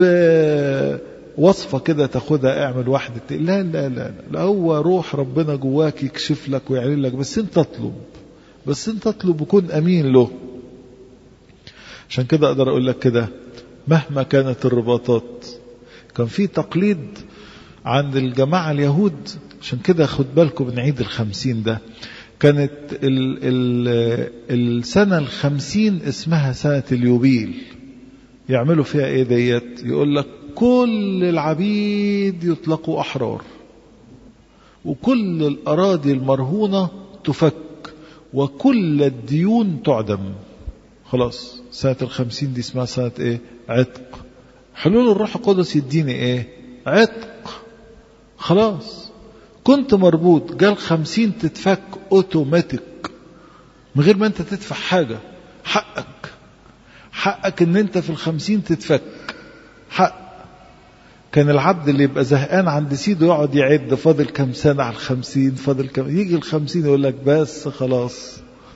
وصفة كده تاخدها اعمل واحد اتنين. لا لا لا لا هو روح ربنا جواك يكشف لك ويعلن لك بس انت اطلب بس انت اطلب وكن امين له عشان كده اقدر اقول لك كده مهما كانت الرباطات كان في تقليد عند الجماعة اليهود عشان كده خد بالكم من عيد الخمسين ده كانت ال ال السنة الخمسين اسمها سنة اليوبيل يعملوا فيها ايه ديت يقول لك كل العبيد يطلقوا أحرار وكل الأراضي المرهونة تفك وكل الديون تعدم خلاص سنة الخمسين دي اسمها سنة ايه عتق حلول الروح القدس يديني ايه عتق خلاص كنت مربوط جال خمسين تتفك اوتوماتيك من غير ما انت تدفع حاجة حقك حقك ان انت في الخمسين تتفك حق كان العبد اللي يبقى زهقان عند سيده يقعد يعد فاضل كم سنة على الخمسين فاضل كم يجي الخمسين يقول لك بس خلاص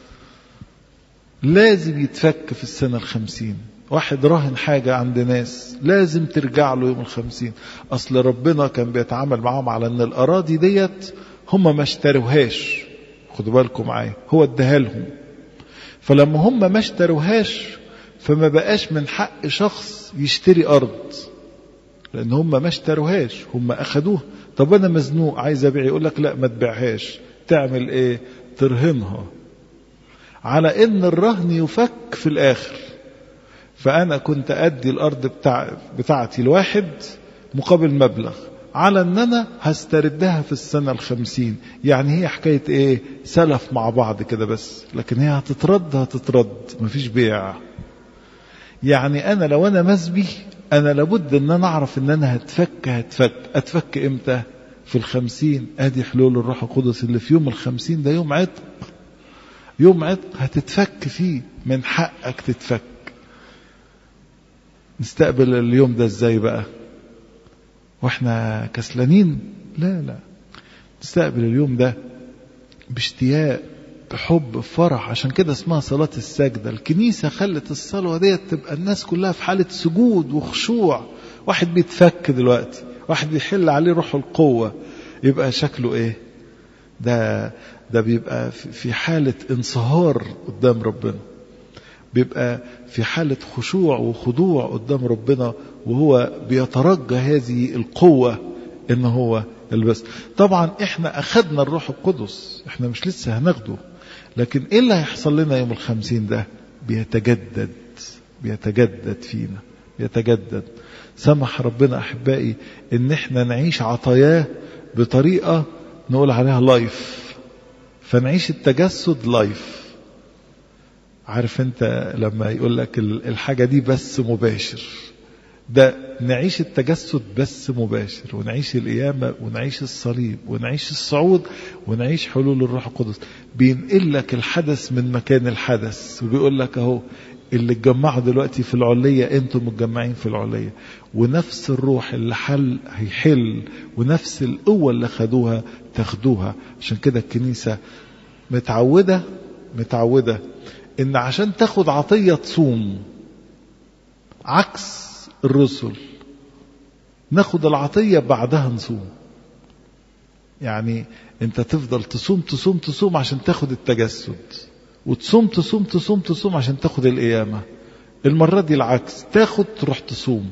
لازم يتفك في السنة الخمسين واحد راهن حاجة عند ناس لازم ترجع له يوم الخمسين أصل ربنا كان بيتعامل معاهم على أن الأراضي ديت هم ما اشتروهاش خدوا بالكم معايا هو اداها لهم فلما هم ما اشتروهاش فما بقاش من حق شخص يشتري أرض لأن هم ما اشتروهاش هم أخدوها طب أنا مزنوق عايز أبيع يقول لك لا ما تبيعهاش تعمل إيه ترهنها على ان الرهن يفك في الاخر فانا كنت ادي الارض بتاع بتاعتي لواحد مقابل مبلغ على ان انا هستردها في السنة الخمسين يعني هي حكاية ايه سلف مع بعض كده بس لكن هي هتترد هتترد مفيش بيع يعني انا لو انا مسبي انا لابد ان انا اعرف ان انا هتفك هتفك اتفك امتى في الخمسين ادي حلول الروح القدس اللي في يوم الخمسين ده يوم عتق يوم عتق هتتفك فيه من حقك تتفك نستقبل اليوم ده ازاي بقى واحنا كسلانين لا لا نستقبل اليوم ده باشتياق بحب بفرح عشان كده اسمها صلاة السجدة الكنيسة خلت الصلاة ديت تبقى الناس كلها في حالة سجود وخشوع واحد بيتفك دلوقتي واحد بيحل عليه روح القوة يبقى شكله ايه ده ده بيبقى في حالة انصهار قدام ربنا بيبقى في حالة خشوع وخضوع قدام ربنا وهو بيترجى هذه القوة ان هو البس طبعا احنا اخدنا الروح القدس احنا مش لسه هناخده لكن ايه اللي هيحصل لنا يوم الخمسين ده بيتجدد بيتجدد فينا بيتجدد سمح ربنا احبائي ان احنا نعيش عطاياه بطريقة نقول عليها لايف فنعيش التجسد لايف عارف انت لما يقول لك الحاجة دي بس مباشر ده نعيش التجسد بس مباشر ونعيش القيامة ونعيش الصليب ونعيش الصعود ونعيش حلول الروح القدس بينقل لك الحدث من مكان الحدث وبيقول لك اهو اللي اتجمعوا دلوقتي في العلية انتم متجمعين في العلية ونفس الروح اللي حل هيحل ونفس القوة اللي خدوها تاخدوها عشان كده الكنيسة متعودة متعودة ان عشان تاخد عطية تصوم عكس الرسل ناخد العطية بعدها نصوم يعني انت تفضل تصوم تصوم تصوم عشان تاخد التجسد وتصوم تصوم تصوم تصوم عشان تاخد القيامة المرة دي العكس تاخد تروح تصوم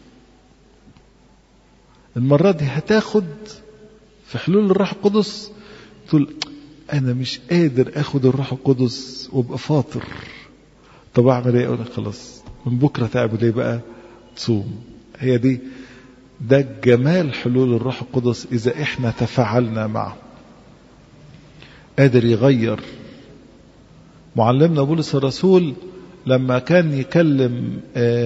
المرة دي هتاخد في حلول الروح القدس تقول انا مش قادر اخد الروح القدس وابقى فاطر طب اعمل ايه اقول لك خلاص من بكره تعمل ايه بقى تصوم هي دي ده جمال حلول الروح القدس اذا احنا تفاعلنا معه قادر يغير معلمنا بولس الرسول لما كان يكلم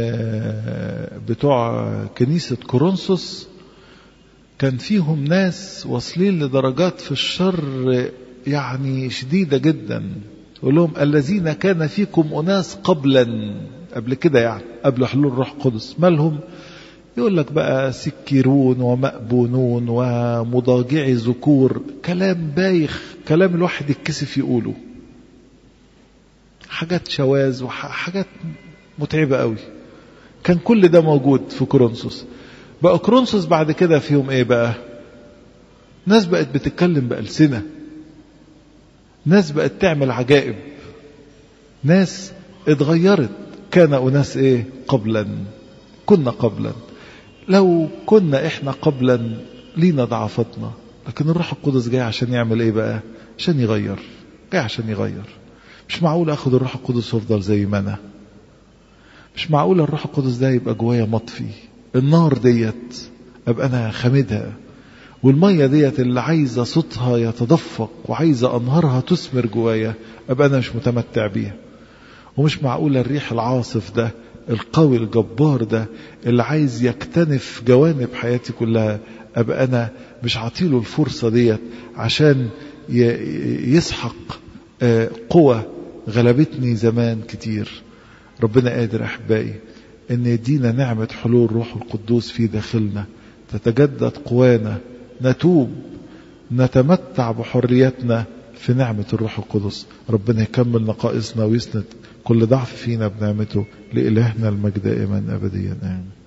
بتوع كنيسة كورنثوس كان فيهم ناس واصلين لدرجات في الشر يعني شديدة جدا يقول لهم الذين كان فيكم أناس قبلا قبل كده يعني قبل حلول الروح القدس مالهم يقول لك بقى سكرون ومأبونون ومضاجعي ذكور كلام بايخ كلام الواحد يتكسف يقوله حاجات شواذ وحاجات متعبة قوي كان كل ده موجود في كورنثوس بقى كورنثوس بعد كده فيهم ايه بقى ناس بقت بتتكلم بألسنة ناس بقت تعمل عجائب ناس اتغيرت كان أناس ايه قبلا كنا قبلا لو كنا احنا قبلا لينا ضعفتنا لكن الروح القدس جاي عشان يعمل ايه بقى عشان يغير جاي عشان يغير مش معقول اخد الروح القدس وافضل زي ما انا مش معقول الروح القدس ده يبقى جوايا مطفي النار ديت ابقى انا خامدها والميه ديت اللي عايزه صوتها يتدفق وعايزه انهارها تثمر جوايا ابقى انا مش متمتع بيها ومش معقول الريح العاصف ده القوي الجبار ده اللي عايز يكتنف جوانب حياتي كلها ابقى انا مش عاطيله الفرصه ديت عشان يسحق قوة غلبتني زمان كتير ربنا قادر احبائي ان يدينا نعمة حلول روح القدوس في داخلنا تتجدد قوانا نتوب نتمتع بحريتنا في نعمة الروح القدس ربنا يكمل نقائصنا ويسند كل ضعف فينا بنعمته لإلهنا المجد دائما أبديا آمين